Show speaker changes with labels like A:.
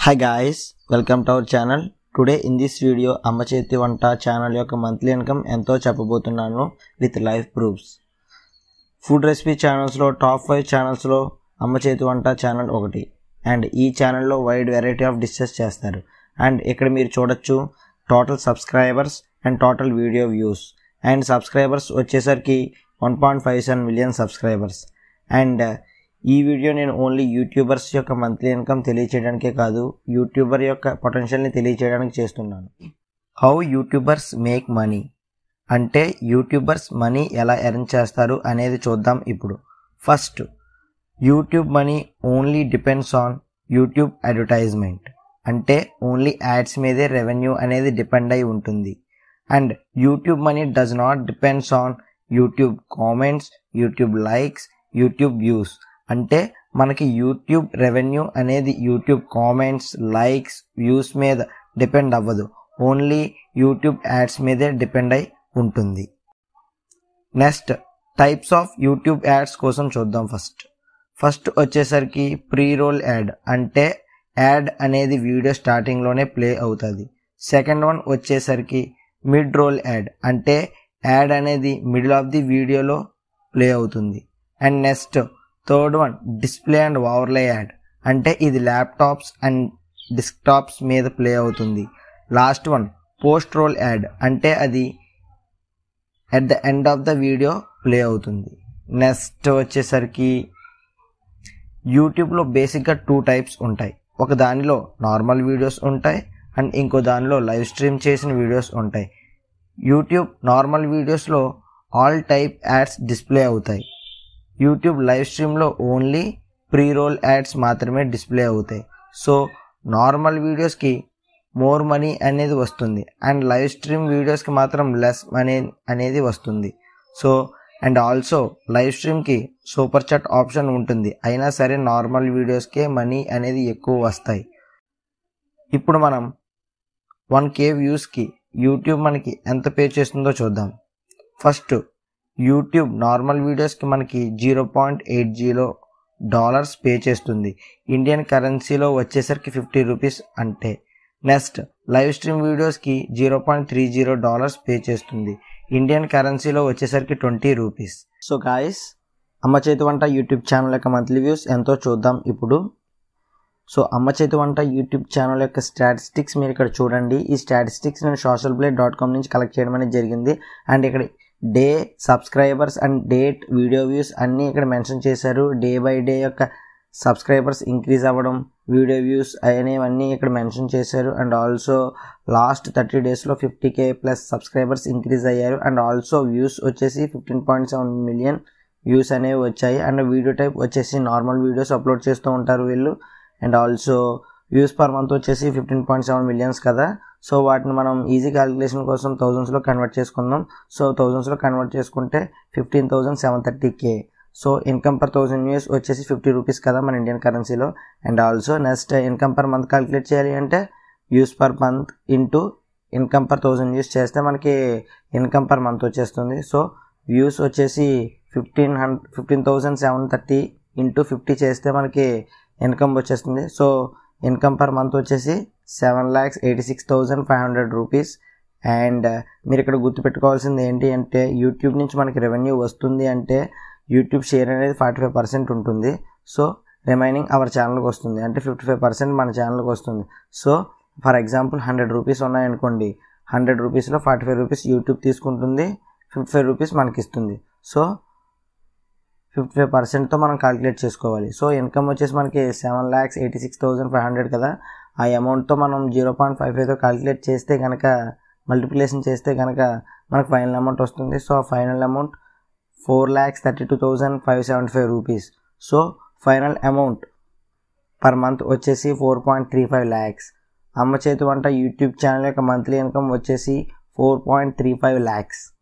A: hi guys welcome to our channel today in this video Amma Chethi Vanta channel యొక్క monthly income ఎంతో చెప్పబోతున్నాను with life proofs food recipe ఛానల్స్లో top five ఛానల్స్లో Amma Chethi Vanta channel ఒకటి and ఈ ఛానల్లో వైడ్ వెరైటీ ఆఫ్ డిషెస్ చేస్తారు అండ్ ఇక్కడ మీరు చూడొచ్చు total subscribers and total video views and subscribers వచ్చేసరికి one point five seven million subscribers and ఈ వీడియో నేను ఓన్లీ యూట్యూబర్స్ యొక్క మంత్లీ ఇన్కమ్ తెలియచేయడానికే కాదు యూట్యూబర్ యొక్క పొటెన్షియల్ని తెలియచేయడానికి చేస్తున్నాను హౌ యూట్యూబర్స్ మేక్ మనీ అంటే యూట్యూబర్స్ మనీ ఎలా ఎర్న్ చేస్తారు అనేది చూద్దాం ఇప్పుడు first YouTube money only depends on YouTube advertisement అంటే ఓన్లీ యాడ్స్ మీదే రెవెన్యూ అనేది డిపెండ్ అయి ఉంటుంది and YouTube money does not depends on YouTube comments YouTube likes YouTube views అంటే మనకి యూట్యూబ్ రెవెన్యూ అనేది యూట్యూబ్ కామెంట్స్ లైక్స్ వ్యూస్ మీద depend అవ్వదు ఓన్లీ యూట్యూబ్ యాడ్స్ మీదే డిపెండ్ అయి ఉంటుంది next types of YouTube ads కోసం చూద్దాం ఫస్ట్ ఫస్ట్ వచ్చేసరికి ప్రీ రోల్ యాడ్ అంటే యాడ్ అనేది వీడియో స్టార్టింగ్లోనే ప్లే అవుతుంది సెకండ్ వన్ వచ్చేసరికి మిడ్ రోల్ యాడ్ అంటే యాడ్ అనేది మిడిల్ ఆఫ్ ది వీడియోలో ప్లే అవుతుంది and next third one display and overlay ad అంటే ఇది ల్యాప్టాప్స్ అండ్ డెస్క్టాప్స్ మీద ప్లే అవుతుంది last one post roll ad అంటే అది at the end of the video play అవుతుంది నెక్స్ట్ వచ్చేసరికి యూట్యూబ్లో బేసిక్గా టూ టైప్స్ ఉంటాయి ఒక దానిలో నార్మల్ వీడియోస్ ఉంటాయి అండ్ ఇంకో దానిలో లైవ్ స్ట్రీమ్ చేసిన వీడియోస్ ఉంటాయి యూట్యూబ్ నార్మల్ వీడియోస్లో ఆల్ టైప్ యాడ్స్ డిస్ప్లే అవుతాయి యూట్యూబ్ లైవ్ స్ట్రీమ్లో ఓన్లీ ప్రీ రోల్ యాడ్స్ మాత్రమే డిస్ప్లే అవుతాయి సో నార్మల్ వీడియోస్కి మోర్ మనీ అనేది వస్తుంది అండ్ లైవ్ స్ట్రీమ్ వీడియోస్కి మాత్రం లెస్ మనీ అనేది వస్తుంది సో అండ్ ఆల్సో లైవ్ స్ట్రీమ్కి సూపర్ చాట్ ఆప్షన్ ఉంటుంది అయినా సరే నార్మల్ వీడియోస్కే మనీ అనేది ఎక్కువ వస్తాయి ఇప్పుడు మనం వన్ కే వ్యూస్కి యూట్యూబ్ మనకి ఎంత పే చేస్తుందో చూద్దాం ఫస్ట్ యూట్యూబ్ నార్మల్ వీడియోస్కి మనకి zero point eight zero dollars pay చేస్తుంది ఇండియన్ కరెన్సీలో వచ్చేసరికి ఫిఫ్టీ రూపీస్ అంటే నెక్స్ట్ లైవ్ స్ట్రీమ్ వీడియోస్కి zero point three zero dollars pay చేస్తుంది ఇండియన్ కరెన్సీలో వచ్చేసరికి twenty rupees so guys Amma Chethi Vanta YouTube channel యొక్క మంత్లీ వ్యూస్ ఎంతో చూద్దాం ఇప్పుడు సో అమ్మ చేతి వంట యూట్యూబ్ ఛానల్ యొక్క స్టాటిస్టిక్స్ మీరు ఇక్కడ చూడండి ఈ స్టాటిస్టిక్స్ నేను సోషల్ ప్లే డాట్ కామ్ నుంచి కలెక్ట్ చేయడం అనేది జరిగింది అండ్ ఇక్కడ day subscribers and date video views అన్నీ ఇక్కడ మెన్షన్ చేశారు డే బై డే యొక్క సబ్స్క్రైబర్స్ ఇంక్రీజ్ అవ్వడం వీడియో వ్యూస్ అనేవన్నీ ఇక్కడ మెన్షన్ చేశారు అండ్ ఆల్సో లాస్ట్ థర్టీ డేస్లో fifty K plus subscribers increase అయ్యారు అండ్ ఆల్సో వ్యూస్ వచ్చేసి fifteen point seven million views అనేవి వచ్చాయి అండ్ వీడియో టైప్ వచ్చేసి నార్మల్ వీడియోస్ అప్లోడ్ చేస్తూ ఉంటారు వీళ్ళు and also views per month వచ్చేసి ఫిఫ్టీన్ పాయింట్ సెవెన్ మిలియన్స్ కదా సో వాటిని మనం ఈజీ క్యాలిక్యులేషన్ కోసం థౌజండ్స్లో కన్వర్ట్ చేసుకుందాం సో థౌజండ్స్లో కన్వర్ట్ చేసుకుంటే fifteen thousand seven thirty K so income per thousand views వచ్చేసి ఫిఫ్టీ రూపీస్ కదా మన ఇండియన్ కరెన్సీలో and also next income per month calculate చేయాలి అంటే views per month into income per thousand views చేస్తే మనకి ఇన్కమ్ పర్ మంత్ వచ్చేస్తుంది so views వచ్చేసి fifteen hundred fifteen thousand seven thirty into fifty చేస్తే మనకి ఇన్కమ్ వచ్చేస్తుంది సో ఇన్కమ్ పర్ మంత్ వచ్చేసి seven lakhs eighty six thousand five hundred rupees and మీరు ఇక్కడ గుర్తుపెట్టుకోవాల్సింది ఏంటి అంటే యూట్యూబ్ నుంచి మనకి రెవెన్యూ వస్తుంది అంటే యూట్యూబ్ షేర్ అనేది ఫార్టీ ఫైవ్ పర్సెంట్ ఉంటుంది సో రిమైనింగ్ అవర్ ఛానల్కి వస్తుంది అంటే ఫిఫ్టీ ఫైవ్ పర్సెంట్ మన ఛానల్కి వస్తుంది so for example hundred rupees ఉన్నాయనుకోండి హండ్రెడ్ రూపీస్లో ఫార్టీ ఫైవ్ రూపీస్ యూట్యూబ్ తీసుకుంటుంది ఫిఫ్టీ ఫైవ్ రూపీస్ మనకి ఇస్తుంది సో ఫిఫ్టీ ఫైవ్ పర్సెంట్తో మనం కాలిక్యులేట్ చేసుకోవాలి సో ఇన్కమ్ వచ్చేసి మనకి seven lakhs eighty six thousand five hundred కదా ఆ అమౌంట్తో మనం జీరో పాయింట్ ఫైవ్ ఫైవ్తో కాలిక్యులేట్ చేస్తే కనుక మల్టిప్లికేషన్ చేస్తే కనుక మనకు ఫైనల్ అమౌంట్ వస్తుంది సో ఆ final amount four lakhs thirty two thousand five seventy five rupees so final amount per month వచ్చేసి four point three five lakhs Amma Chethi Vanta YouTube channel యొక్క మంత్లీ ఇన్కమ్ వచ్చేసి four point three five lakhs